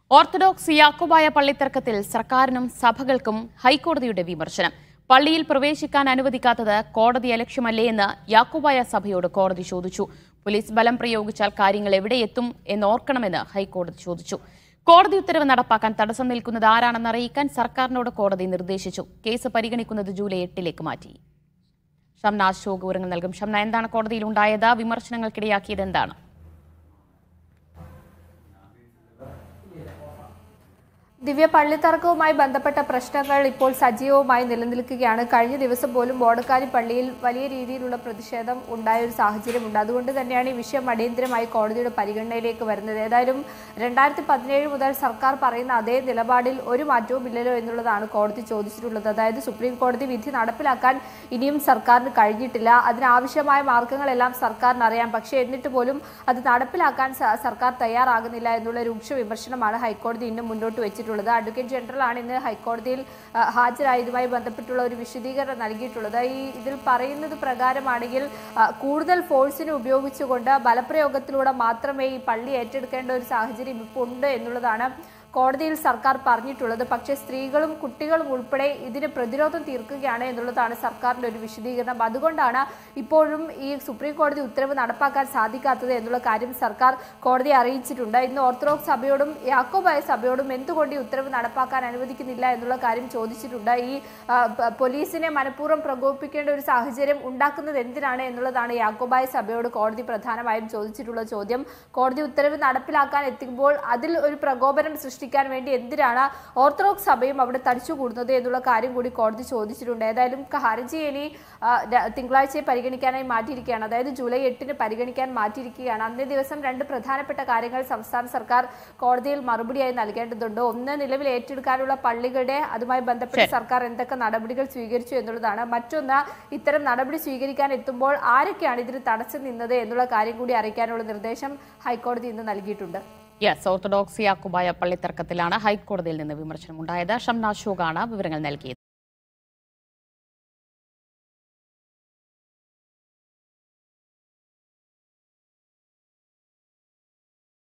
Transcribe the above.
orthodox Yakobaya പള്ളിത്തർക്കത്തിൽ സർക്കാരിനും സഭകൾക്കും ഹൈക്കോടതിയുടെ വിമർശനം പള്ളിയിൽ പ്രവേശിക്കാൻ അനുവദിക്കാത്തത് കോടതി അലക്ഷ്യമല്ലേ എന്ന് യാക്കോബായ സഭയോട് കോടതി ചോദിച്ചു പോലീസ് ബലം പ്രയോഗിച്ചാൽ കാര്യങ്ങൾ എവിടെയെത്തും എന്നോർക്കണമെന്ന് ഹൈക്കോടതി ചോദിച്ചു കോടതി ഉത്തരവ് നടപ്പാക്കാൻ തടസ്സം നിൽക്കുന്നത് ആരാണെന്ന് അറിയിക്കാൻ സർക്കാരിനോട് കോടതി നിർദ്ദേശിച്ചു കേസ് പരിഗണിക്കുന്നത് ജൂലൈ എട്ടിലേക്ക് മാറ്റി ഷംന അശോക് വിവരങ്ങൾ നൽകും ഷംന എന്താണ് കോടതിയിൽ ഉണ്ടായത് വിമർശനങ്ങൾക്കിടയാക്കിയത് എന്താണ് ദിവ്യ പള്ളിത്തർക്കവുമായി ബന്ധപ്പെട്ട പ്രശ്നങ്ങൾ ഇപ്പോൾ സജീവമായി നിലനിൽക്കുകയാണ് കഴിഞ്ഞ ദിവസം പോലും ബോഡക്കാരി പള്ളിയിൽ വലിയ രീതിയിലുള്ള പ്രതിഷേധം ഉണ്ടായ ഒരു സാഹചര്യമുണ്ട് അതുകൊണ്ട് തന്നെയാണ് ഈ വിഷയം അടിയന്തരമായി കോടതിയുടെ പരിഗണനയിലേക്ക് വരുന്നത് ഏതായാലും രണ്ടായിരത്തി പതിനേഴ് മുതൽ സർക്കാർ പറയുന്ന അതേ നിലപാടിൽ ഒരു മാറ്റവും ഇല്ലല്ലോ എന്നുള്ളതാണ് കോടതി ചോദിച്ചിട്ടുള്ളത് അതായത് സുപ്രീം കോടതി വിധി നടപ്പിലാക്കാൻ ഇനിയും സർക്കാരിന് കഴിഞ്ഞിട്ടില്ല അതിനാവശ്യമായ മാർഗങ്ങളെല്ലാം സർക്കാരിന് അറിയാം പക്ഷേ എന്നിട്ട് പോലും അത് നടപ്പിലാക്കാൻ സ- സർക്കാർ തയ്യാറാകുന്നില്ല എന്നുള്ള രൂക്ഷ വിമർശനമാണ് ഹൈക്കോടതി ഇന്നും മുന്നോട്ട് വെച്ചിട്ടുള്ളത് അഡ്വക്കേറ്റ് ജനറൽ ആണ് ഇന്ന് ഹൈക്കോടതിയിൽ ആ, ഹാജരായതുമായി ബന്ധപ്പെട്ടുള്ള ഒരു വിശദീകരണം നൽകിയിട്ടുള്ളത് ഈ ഇതിൽ പറയുന്നത് പ്രകാരമാണെങ്കിൽ ആ, കൂടുതൽ ഫോഴ്സിനെ ഉപയോഗിച്ചുകൊണ്ട് ബലപ്രയോഗത്തിലൂടെ മാത്രമേ ഈ പള്ളി ഏറ്റെടുക്കേണ്ട ഒരു സാഹചര്യം ഇപ്പോൾ ഉണ്ട് എന്നുള്ളതാണ് കോടതിയിൽ സർക്കാർ പറഞ്ഞിട്ടുള്ളത് പക്ഷേ സ്ത്രീകളും കുട്ടികളും ഉൾപ്പെടെ ഇതിന് പ്രതിരോധം തീർക്കുകയാണ് എന്നുള്ളതാണ് സർക്കാരിന്റെ ഒരു വിശദീകരണം അതുകൊണ്ടാണ് ഇപ്പോഴും ഈ സുപ്രീം കോടതി ഉത്തരവ് നടപ്പാക്കാൻ സാധിക്കാത്തത് എന്നുള്ള കാര്യം സർക്കാർ കോടതിയെ അറിയിച്ചിട്ടുണ്ട് ഇന്ന് ഓർത്തഡോക്സ് സഭയോടും യാക്കോബായ സഭയോടും എന്തുകൊണ്ട് ഈ ഉത്തരവ് നടപ്പാക്കാൻ അനുവദിക്കുന്നില്ല എന്നുള്ള കാര്യം ചോദിച്ചിട്ടുണ്ട് ഈ ആ, പ- പോലീസിനെ മനഃപൂർവ്വം പ്രകോപിപ്പിക്കേണ്ട ഒരു സാഹചര്യം ഉണ്ടാക്കുന്നത് എന്തിനാണ് എന്നുള്ളതാണ് യാക്കോബായ സഭയോട് കോടതി പ്രധാനമായും ചോദിച്ചിട്ടുള്ള ചോദ്യം കോടതി ഉത്തരവ് നടപ്പിലാക്കാൻ എത്തുമ്പോൾ അതിൽ ഒരു പ്രകോപനം സൃഷ്ടിക്കാൻ വേണ്ടി എന്തിനാണ് ഓർത്തഡോക്സ് സഭയും അവിടെ തടിച്ചുകൂടുന്നത് എന്നുള്ള കാര്യം കൂടി കോടതി ചോദിച്ചിട്ടുണ്ട് ഏതായാലും ഹർജി ഇനി ആ, ര- തിങ്കളാഴ്ചയെ പരിഗണിക്കാനായി മാറ്റിയിരിക്കുകയാണ് അതായത് ജൂലൈ എട്ടിന് പരിഗണിക്കാൻ മാറ്റിയിരിക്കുകയാണ് അന്നേ ദിവസം രണ്ട് പ്രധാനപ്പെട്ട കാര്യങ്ങൾ സംസ്ഥാന സർക്കാർ കോടതിയിൽ മറുപടിയായി നൽകേണ്ടതുണ്ട് ഒന്ന് നിലവിൽ ഏറ്റെടുക്കാനുള്ള പള്ളികളുടെ അതുമായി ബന്ധപ്പെട്ട് സർക്കാർ എന്തൊക്കെ നടപടികൾ സ്വീകരിച്ചു എന്നുള്ളതാണ് മറ്റൊന്ന് ഇത്തരം നടപടി സ്വീകരിക്കാൻ എത്തുമ്പോൾ ആരൊക്കെയാണ് ഇതിന് തടസ്സം നിന്നത് എന്നുള്ള കാര്യം കൂടി അറിയിക്കാനുള്ള നിർദ്ദേശം ഹൈക്കോടതി ഇന്ന് നൽകിയിട്ടുണ്ട് യെസ് ഓർത്തഡോക്സ് യാക്കോബായ പള്ളിത്തർക്കത്തിലാണ് ഹൈക്കോടതിയിൽ നിന്ന് വിമർശനം ഉണ്ടായത് ഷംന അശോകാണ് വിവരങ്ങൾ നൽകിയത്